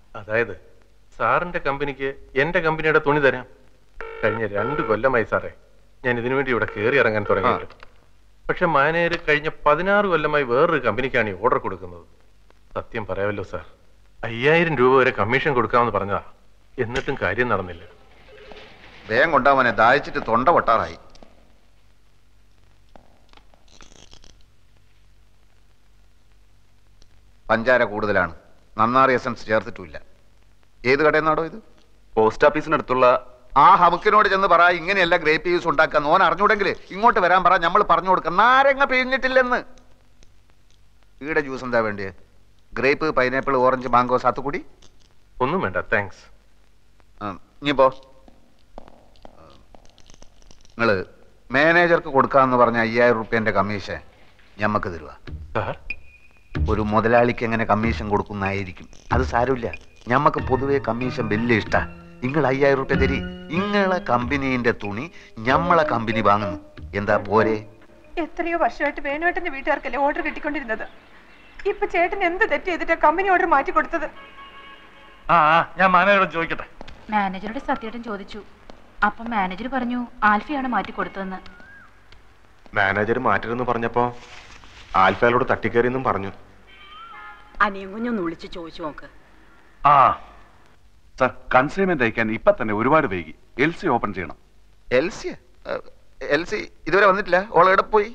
അതായത് സാറിന്റെ കമ്പനിക്ക് എന്റെ കമ്പനിയുടെ തുണി തരാം കഴിഞ്ഞ രണ്ട് കൊല്ലമായി സാറേ ഞാൻ ഇതിനു വേണ്ടി ഇവിടെ കയറി ഇറങ്ങാൻ തുടങ്ങിയിട്ട് പക്ഷെ മാനേജർ കഴിഞ്ഞ പതിനാറ് കൊല്ലമായി വേറൊരു കമ്പനിക്കാണ് ഈ ഓർഡർ കൊടുക്കുന്നത് സത്യം പറയാമല്ലോ സാർ അയ്യായിരം രൂപ വരെ കമ്മീഷൻ കൊടുക്കാമെന്ന് പറഞ്ഞതാ എന്നിട്ടും കാര്യം നടന്നില്ല വേഗം കൊണ്ടാവനെ ദാഹിച്ചിട്ട് തൊണ്ട പൊട്ടാറായി പഞ്ചാര കൂടുതലാണ് നന്നാറി എസൻസ് ചേർത്തിട്ടുമില്ല ഏത് കടയിൽ നിന്നാടോ ഇത് പോസ്റ്റ് ഓഫീസിനടുത്തുള്ള ആ ഹമുക്കിനോട് ചെന്ന് പറ ഇങ്ങനെയല്ല ഗ്രേപ്പ് ജ്യൂസ് ഉണ്ടാക്കാൻ ഓൻ അറിഞ്ഞൂടെങ്കിൽ ഇങ്ങോട്ട് വരാൻ പറ നമ്മൾ പറഞ്ഞു കൊടുക്കാം നാരങ്ങ പിഴിഞ്ഞിട്ടില്ലെന്ന് ഈടെ ജ്യൂസ് എന്താ വേണ്ടിയത് ഗ്രേപ്പ് പൈനാപ്പിൾ ഓറഞ്ച് മാങ്കോ സാത്തുക്കുടി ഒന്നും വേണ്ട താങ്ക്സ് ഇനിയിപ്പോ നിങ്ങള് മാനേജർക്ക് കൊടുക്കാന്ന് പറഞ്ഞ അയ്യായിരം റുപ്യന്റെ കമ്മീഷൻ ഞമ്മക്ക് തരുക സാർ ഒരു മുതലാളിക്ക് എങ്ങനെ കമ്മീഷൻ കൊടുക്കുന്നതായിരിക്കും അത് സാരമില്ല ഞമ്മക്ക് പൊതുവെ കമ്മീഷൻ വലിയ ഇഷ്ടാ നിങ്ങൾ അയ്യായിരം റുപ്യ തരി ഇങ്ങളെ കമ്പനീന്റെ തുണി ഞമ്മളെ കമ്പനി വാങ്ങുന്നു എന്താ പോരെ എത്രയോ വർഷമായിട്ട് വേണുവേട്ടന്റെ വീട്ടുകാർക്കല്ലേ ഓർഡർ കിട്ടിക്കൊണ്ടിരുന്നത് ഇപ്പൊ ചേട്ടൻ എന്ത് തെറ്റ് ചെയ്തിട്ടാ കമ്പനി ഓർഡർ മാറ്റി കൊടുത്തത് ആ ആ, ഞാൻ മാനേജറോട് ചോദിക്കട്ടെ മാനേജറുടെ സത്യേട്ടൻ ചോദിച്ചു അപ്പം മാനേജർ പറഞ്ഞു ആൽഫയാണ് മാറ്റി കൊടുത്തതെന്ന് മാനേജർ മാറ്റരുതെന്ന് പറഞ്ഞപ്പോ ആൽഫയിലോട് തട്ടിക്കേറിയെന്നും പറഞ്ഞു അനിയും കുഞ്ഞൊന്ന് വിളിച്ച് ചോദിച്ചു നോക്ക് ആ സർ കൺസൈൻമെന്റ് അയക്കാൻ ഇപ്പൊ തന്നെ ഒരുപാട് വൈകി എൽ സി ഓപ്പൺ ചെയ്യണം എൽസി എൽസി ഇതുവരെ വന്നിട്ടില്ല ഓൾ എവിടെ പോയി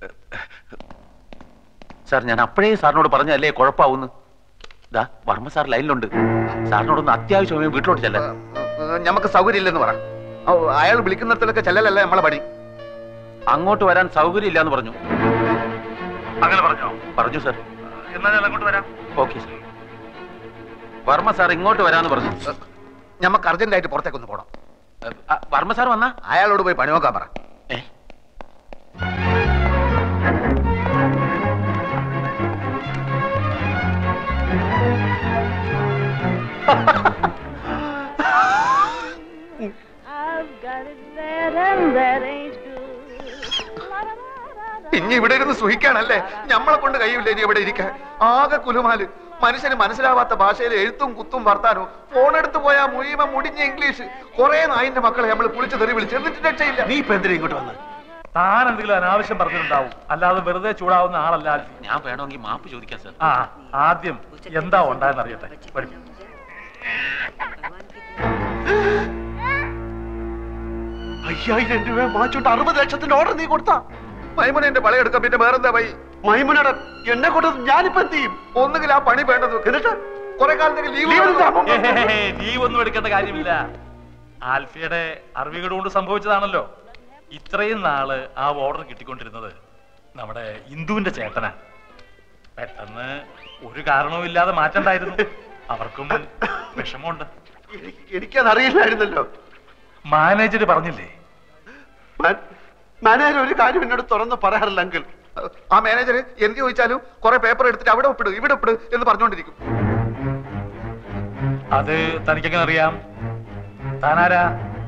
സാർ ഞാൻ അപ്പോഴേ സാറിനോട് പറഞ്ഞല്ലേ കുഴപ്പമാവുന്നു ദാ വർമ്മ സാർ ലൈനിലുണ്ട് സാറിനോടൊന്ന് അത്യാവശ്യമായി വീട്ടിലോട്ട് ചെല്ലാൻ ഞമ്മക്ക് സൗകര്യം ഇല്ലെന്ന് പറ ഓ, അയാൾ വിളിക്കുന്നിടത്തിലൊക്കെ ചെല്ലലല്ല നമ്മളെ പണി അങ്ങോട്ട് വരാൻ സൗകര്യം ഇല്ലാന്ന് പറഞ്ഞു അങ്ങനെ പറഞ്ഞോ പറഞ്ഞു സാർ എന്നാ ഞാൻ അങ്ങോട്ട് വരാം ഓക്കെ സാർ വർമ്മ സാർ ഇങ്ങോട്ട് വരാന്ന് പറഞ്ഞു ഞമ്മക്ക് അർജന്റായിട്ട് പുറത്തേക്കൊന്ന് പോണം ആ, വർമ്മ സാർ വന്നാ അയാളോട് പോയി പണി നോക്കാൻ പറ ഏ ഇനി ഇവിടെ ഇരുന്ന് സുഹിക്കാണല്ലേ ഞമ്മളെ കൊണ്ട് കഴിയില്ല ഇനി ഇവിടെ ഇരിക്കാൻ ആകെ കുലുമാല് മനുഷ്യന് മനസ്സിലാവാത്ത ഭാഷയിൽ എഴുത്തും കുത്തും വർത്താനവും ഫോൺ എടുത്ത് പോയാൽ മുഴുവൻ മുടിഞ്ഞ ഇംഗ്ലീഷ് കുറെ നായിന്റെ മക്കളെ നമ്മൾ കുളിച്ച് തെറി വിളിച്ച് എന്നിട്ട് രക്ഷയില്ല നീ ഇപ്പൊ എന്തിനാ ഇങ്ങോട്ട് വന്ന് താൻ എന്തെങ്കിലും അനാവശ്യം പറഞ്ഞിട്ടുണ്ടാവും അല്ലാതെ വെറുതെ ചൂടാവുന്ന ആളല്ല ആൽഫി ഞാൻ വേണമെങ്കിൽ മാപ്പ് ചോദിക്കാം സാർ ആ ആദ്യം എന്താ ഉണ്ടായെന്ന് അറിയട്ടെ വരൂ. അയ്യായിരം രൂപ വാങ്ങിച്ചോണ്ട് അറുപത് ലക്ഷത്തിന്റെ ഓർഡർ നീ കൊടുത്താ മൈമുന എന്റെ പളയെടുക്കാം പിന്നെ വേറെന്താ വൈ മൈമുനട എന്നെ കൊണ്ട് ഞാനിപ്പോ എന്ത് ചെയ്യും ഒന്നുകിൽ ആ പണി വേണ്ടത് എന്നിട്ട് കുറെ കാലത്തേക്ക് ലീവ് ഏഹ്, ലീവ് ഒന്നും എടുക്കേണ്ട കാര്യമില്ല ആൽഫിയുടെ അറിവുകൾ കൊണ്ട് സംഭവിച്ചതാണല്ലോ ഇത്രയും നാള് ആ ഓർഡർ കിട്ടിക്കൊണ്ടിരുന്നത് നമ്മുടെ ഇന്ദുവിന്റെ ചേട്ടനാ പെട്ടെന്ന് ഒരു കാരണവും ഇല്ലാതെ മാറ്റണ്ടായിരുന്നു അവർക്കും വിഷമമുണ്ട് എനിക്കത് അറിയില്ലായിരുന്നല്ലോ മാനേജർ പറഞ്ഞില്ലേ മാനേജർ ഒരു കാര്യം എന്നോട് തുറന്ന് പറയാറില്ല അങ്കിൾ ആ മാനേജർ എന്ത് ചോദിച്ചാലും കുറെ പേപ്പർ എടുത്തിട്ട് അവിടെ ഒപ്പിട് ഇവിടെ ഒപ്പിട് എന്ന് പറഞ്ഞുകൊണ്ടിരിക്കും അത് തനിക്കെങ്ങനെ അറിയാം താനാരാ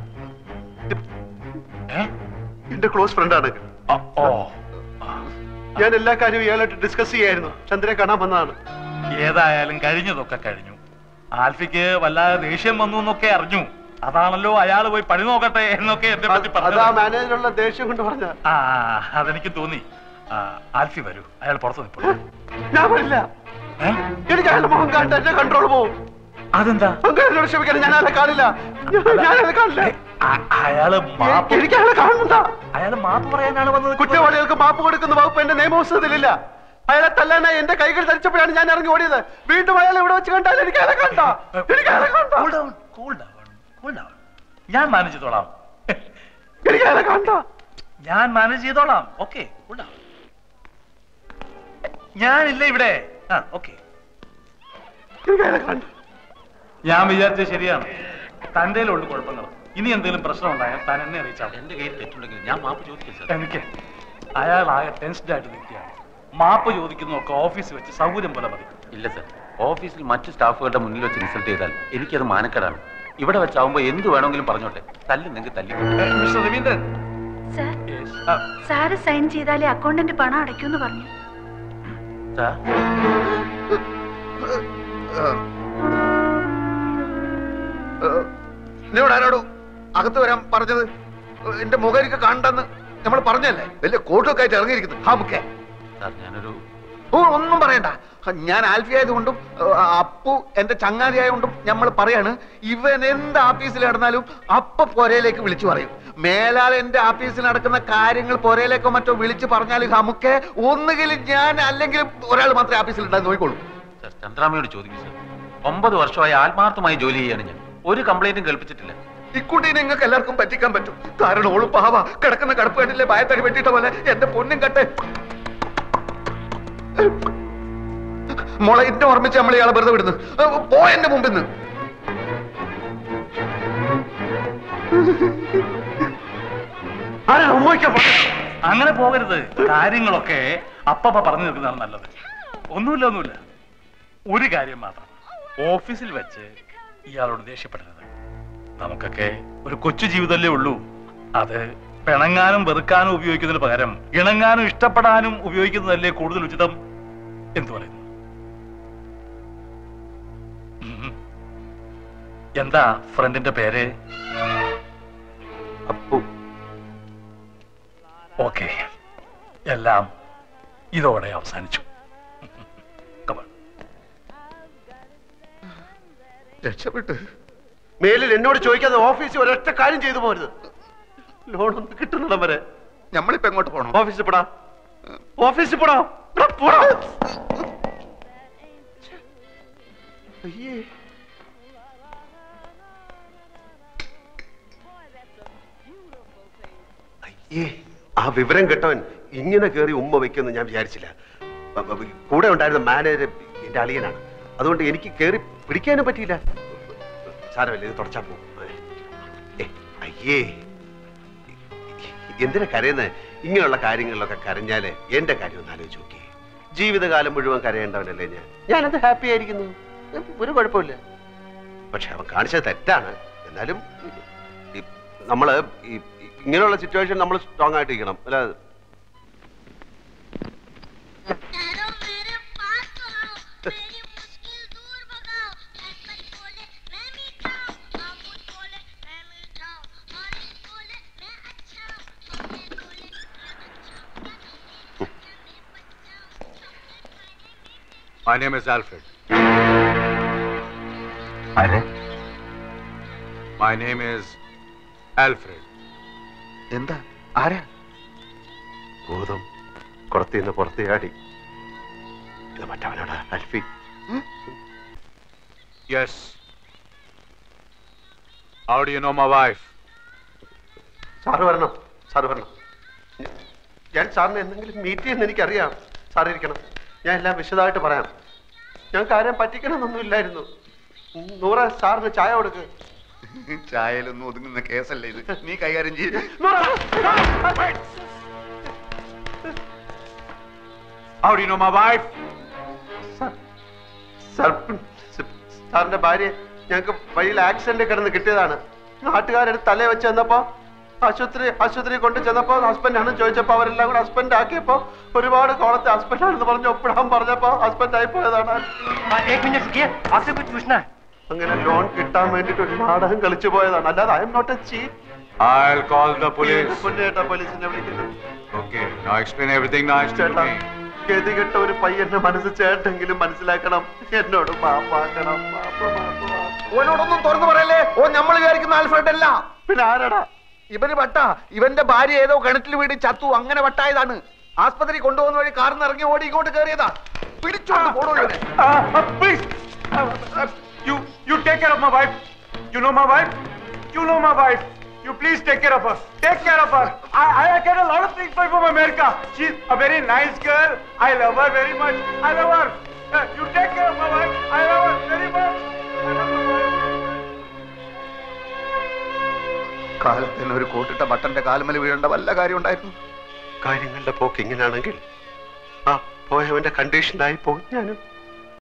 എന്റെ ക്ലോസ് ഫ്രണ്ടാണ് ഓ ഞാൻ എല്ലാ കാര്യവും ഇയാളായിട്ട് ഡിസ്കസ് ചെയ്യായിരുന്നു ചന്ദ്രനെ കാണാൻ വന്നതാണ് ഏതായാലും കഴിഞ്ഞതൊക്കെ കഴിഞ്ഞു ആൽഫിക്ക് വല്ലാതെ ദേഷ്യം വന്നു എന്നൊക്കെ അറിഞ്ഞു അതാണല്ലോ അയാൾ പോയി പണി നോക്കട്ടെ എന്നൊക്കെ എന്നെ പറ്റി അതാ പറഞ്ഞത് മാനേജറുള്ള ദേഷ്യം കൊണ്ട് പറഞ്ഞ ആ അതെനിക്ക് തോന്നി ആ, ആൽഫി വരൂ അയാൾ പുറത്ത് നിൽപ്പുള്ളൂ ഞാൻ വരില്ല എനിക്ക് അയാളുടെ മുഖം കാണട്ടെ എന്റെ കൺട്രോൾ പോവും അതെന്താ അങ്കിൾ എന്നോട് ക്ഷമിക്കണം ഞാൻ അയാളെ കാണില്ല ഞാൻ അയാളെ കാണില്ല അയാള് മാപ്പ് എനിക്ക് അയാളെ കാണണ്ട അയാള് മാപ്പ് പറയാനാണ് വന്നത് കുറ്റവാളികൾക്ക് മാപ്പ് കൊടുക്കുന്ന വകുപ്പ് എന്റെ നിയമപുസ്തകത്തിലില്ല അയാളെ തല്ലാനായി എന്റെ കൈകൾ ധരിച്ചപ്പോഴാണ് ഞാൻ ഇറങ്ങി ഓടിയത് വീണ്ടും അയാളെ ഇവിടെ വെച്ച് കണ്ടാൽ എനിക്ക് അയാളെ കണ്ട എനിക്ക് അയാളെ കണ്ട Cool down, cool down, cool down. ഞാൻ മാനേജ് ചെയ്തോളാം എനിക്ക് അയാളെ കണ്ട ഞാൻ മാനേജ് ചെയ്തോളാം ഓക്കെ ഞാനില്ല ഇവിടെ ആ ഓക്കെ എനിക്ക് അയാളെ കണ്ട ഞാൻ വിചാരിച്ചത് ശരിയാണ് തന്റെ ഉള്ളു കുഴപ്പങ്ങൾ ഇനി എന്തെങ്കിലും പ്രശ്നം ഉണ്ടായാൽ താൻ എന്നെ അറിയിച്ചാൽ എന്റെ കയ്യിൽ തെറ്റുണ്ടെങ്കിൽ ഞാൻ മാപ്പ് ചോദിക്കാം സാർ എനിക്ക് അയാൾ ആകെ ടെൻസ്ഡ് ആയിട്ട് നിൽക്കുകയാണ് മാപ്പ് ചോദിക്കുന്നതൊക്കെ ഓഫീസിൽ വെച്ച് സൗകര്യം പോലെ മതി ഇല്ല സാർ ഓഫീസിൽ മറ്റു സ്റ്റാഫുകളുടെ മുന്നിൽ വെച്ച് ഇൻസൾട്ട് ചെയ്താൽ എനിക്കത് മാനക്കേടാണ് ഇവിടെ വെച്ചാവുമ്പോ എന്ത് വേണമെങ്കിലും പറഞ്ഞോട്ടെ തല്ലുന്നെങ്കിൽ തല്ലി mister Ravindran sir sir sign ചെയ്താലേ അക്കൗണ്ടന്റ് പണം അടയ്ക്കൂന്ന് പറഞ്ഞു സാർ എന്നോട് ആരോടോ അകത്ത് വരാൻ പറഞ്ഞത് എന്റെ മുഖം എനിക്ക് കണ്ടെന്ന് നമ്മൾ പറഞ്ഞല്ലേ വലിയ കോട്ടൊക്കെ ആയിട്ട് ഇറങ്ങിയിരിക്കുന്നു ഹാ മുക്കേ സാർ ഞാനൊരു ഓ ഒന്നും പറയണ്ട ഞാൻ ആൽഫി ആയതുകൊണ്ടും ഏഹ്, അപ്പു എന്റെ ചങ്ങാതി ആയതുകൊണ്ടും നമ്മൾ പറയാണ് ഇവൻ എന്ത് ആഫീസിൽ നടന്നാലും അപ്പ പൊരയിലേക്ക് വിളിച്ചു പറയും മേലാൽ എന്റെ ആഫീസിൽ നടക്കുന്ന കാര്യങ്ങൾ പൊരയിലേക്കോ മറ്റോ വിളിച്ചു പറഞ്ഞാൽ നമുക്ക് ഒന്നുകിൽ ഞാൻ അല്ലെങ്കിൽ ഒരാൾ മാത്രമേ ആഫീസിൽ ഉണ്ടായി നോക്കിക്കോളൂ സാർ ചന്ദ്രാമയോട് ചോദിക്കും സാർ ഒമ്പത് വർഷമായി ആത്മാർത്ഥമായി ജോലി ചെയ്യാണ് ഞാൻ ഒരു കംപ്ലൈന്റും കേൾപ്പിച്ചിട്ടില്ല ഇക്കുട്ടീനെ നിങ്ങൾക്ക് എല്ലാവർക്കും പറ്റിക്കാൻ പറ്റും കാരണം ഓള് പാവ കിടക്കുന്ന കടപ്പ് കണ്ടില്ലേ ഭയത്തടി വെട്ടിയിട്ട പോലെ എന്റെ പൊന്നും കട്ടെ മോളെ എന്നെ ഓർമ്മിച്ച് നമ്മൾ ഇയാളെ വെറുതെ വിടുന്നു ഏ, പോ എന്റെ മുമ്പിൽ നിന്ന് അങ്ങനെ പോകരുത് കാര്യങ്ങളൊക്കെ അപ്പപ്പ പറഞ്ഞു നിൽക്കുന്നതാണ് നല്ലത് ഒന്നുമില്ല ഒന്നുമില്ല ഒരു കാര്യം മാത്രം ഓഫീസിൽ വെച്ച് ഇയാളോട് ദേഷ്യപ്പെടരുത് നമുക്കൊക്കെ ഒരു കൊച്ചു ജീവിതമല്ലേ ഉള്ളൂ അത് പിണങ്ങാനും വെറുക്കാനും ഉപയോഗിക്കുന്നതിന് പകരം ഇണങ്ങാനും ഇഷ്ടപ്പെടാനും ഉപയോഗിക്കുന്നതല്ലേ കൂടുതൽ ഉചിതം എന്ന് പറയുന്നു ഉം. എന്താ ഫ്രണ്ടിന്റെ പേര് അപ്പു ഓക്കെ എല്ലാം ഇതോടെ അവസാനിച്ചു Come on. രക്ഷപ്പെട്ട് മേലിൽ എന്നോട് ചോദിക്കാതെ ഓഫീസിൽ ഒരൊറ്റ കാര്യം ചെയ്തു പോരുത് ലോൺ ഒന്ന് കിട്ടുന്നിടം വരെ നമ്മളിപ്പോ എങ്ങോട്ട് പോകണം ഓഫീസിൽ പോടാ ഓഫീസിൽ പോടാ ഇവിടെ പോടാ അയ്യേ അയ്യേ ആ വിവരം കേട്ടവൻ ഇങ്ങനെ കയറി ഉമ്മ വെക്കുമെന്ന് ഞാൻ വിചാരിച്ചില്ല ബ- ബ- കൂടെ ഉണ്ടായിരുന്ന മാനേജർ എന്റെ അളിയനാണ് അതുകൊണ്ട് എനിക്ക് കയറി പിടിക്കാനും പറ്റിയില്ല സാരമല്ല ഇത് തുടച്ചാ പോകും ഏ, അയ്യേ എന്തിനാ കരയുന്നത് ഇങ്ങനെയുള്ള കാര്യങ്ങളിലൊക്കെ കരഞ്ഞാല് എന്റെ കാര്യം ഒന്ന് ആലോചിച്ച് നോക്കി ജീവിതകാലം മുഴുവൻ കരയേണ്ടവനല്ലേ ഞാൻ ഞാനത് ഹാപ്പി ആയിരിക്കുന്നു ഒരു കുഴപ്പമില്ല പക്ഷെ അവൻ കാണിച്ചത് തെറ്റാണ് എന്നാലും ഈ നമ്മള് ഈ ഈ ഇങ്ങനെയുള്ള സിറ്റുവേഷൻ നമ്മൾ സ്ട്രോങ് ആയിട്ട് ഇരിക്കണം അല്ല My name is Alfred. My name is Alfred. എന്താ ആരാ ഭൂതം കുളത്തിൽ പുറത്ത് ചാടി ഇത് മറ്റവനാണ് Alphy Yes. How do you know my wife? Sir വരണം സാറ് വരണം ഞ- ഞാൻ സാറിനെ എന്തെങ്കിലും മീറ്റ് ചെയ്യുന്ന എനിക്കറിയാം സാർ ഇരിക്കണം ഞാൻ എല്ലാം വിശദമായിട്ട് പറയാം ഞാൻ കാര്യം പറ്റിക്കണമെന്നൊന്നും ഇല്ലായിരുന്നു നൂറ സാറിന് ചായ കൊടുക്ക് ചായയിലൊന്നും ഒതുങ്ങുന്ന കേസല്ലേ ഇത് നീ കൈകാര്യം ചെയ്യും How do you know my wife? Sir സാറിന്റെ ഭാര്യ ഞങ്ങൾക്ക് വഴിയിൽ ആക്സിഡന്റ് കിടന്ന് കിട്ടിയതാണ് നാട്ടുകാരെടുത്ത് തലേ വെച്ച് ചെന്നപ്പോ ആശുപത്രി ആശുപത്രി കൊണ്ട് ചെന്നപ്പോ ഹസ്ബൻഡ് ആണ് ചോദിച്ചപ്പോ അവരെല്ലാം കൂടെ ഹസ്ബൻഡ് ആക്കിയപ്പോ ഒരുപാട് കോളത്തെ ഹസ്ബൻഡ് ആണെന്ന് പറഞ്ഞ് ഒപ്പിടാൻ പറഞ്ഞപ്പോ ഹസ്ബൻഡ് ആയി പോയതാണ് അങ്ങനെ ലോൺ കിട്ടാൻ വേണ്ടിട്ട് ഒരു നാടകം കളിച്ചു പോയതാണ് അല്ലാതെ I am not a chief I'll call the police. ചേട്ടാ പോലീസിനെ വിളിക്കുന്നത് Okay, now explain everything nice to ചേട്ടാ me. ഗതികെട്ട ഒരു പയ്യന്റെ മനസ്സ് ചേട്ടെങ്കിലും മനസ്സിലാക്കണം എന്നോട് മാപ്പാക്കണം മാപ്പ് മാപ്പ് മാപ്പ് ഓനോടൊന്നും തുറന്നു പറയല്ലേ ഓ നമ്മൾ വിചാരിക്കുന്ന ആൽഫ്രഡ് അല്ല പിന്നെ ആരാടാ ഇവന് വട്ട ഇവന്റെ ഭാര്യ ഏതോ കിണറ്റിൽ വീട് ചത്തു അങ്ങനെ വട്ടായതാണ് ആസ്പത്രി കൊണ്ടുപോകുന്ന വഴി കാറിൽ നിന്ന് ഇറങ്ങി ഓടി ഇങ്ങോട്ട് കയറിയതാ പിടിച്ചോണ്ട് പോണോ ഇവനെ please, you you take care of my wife. You know my wife. You know my wife. You please take care of her. Take care of her. I I get a lot of things from America. She's a very nice girl. I love her very much. I love her. Uh, you take care of my wife. I love her very much. I love my wife. കാലത്തിന് ഒരു കോട്ടിട്ട ബട്ടന്റെ കാലുമല വീഴേണ്ട വല്ല കാര്യം ഉണ്ടായിരുന്നു കാര്യങ്ങളുടെ പോക്ക് ഇങ്ങനെയാണെങ്കിൽ ആ പോയവന്റെ കണ്ടീഷനായി പോകും ഞാനും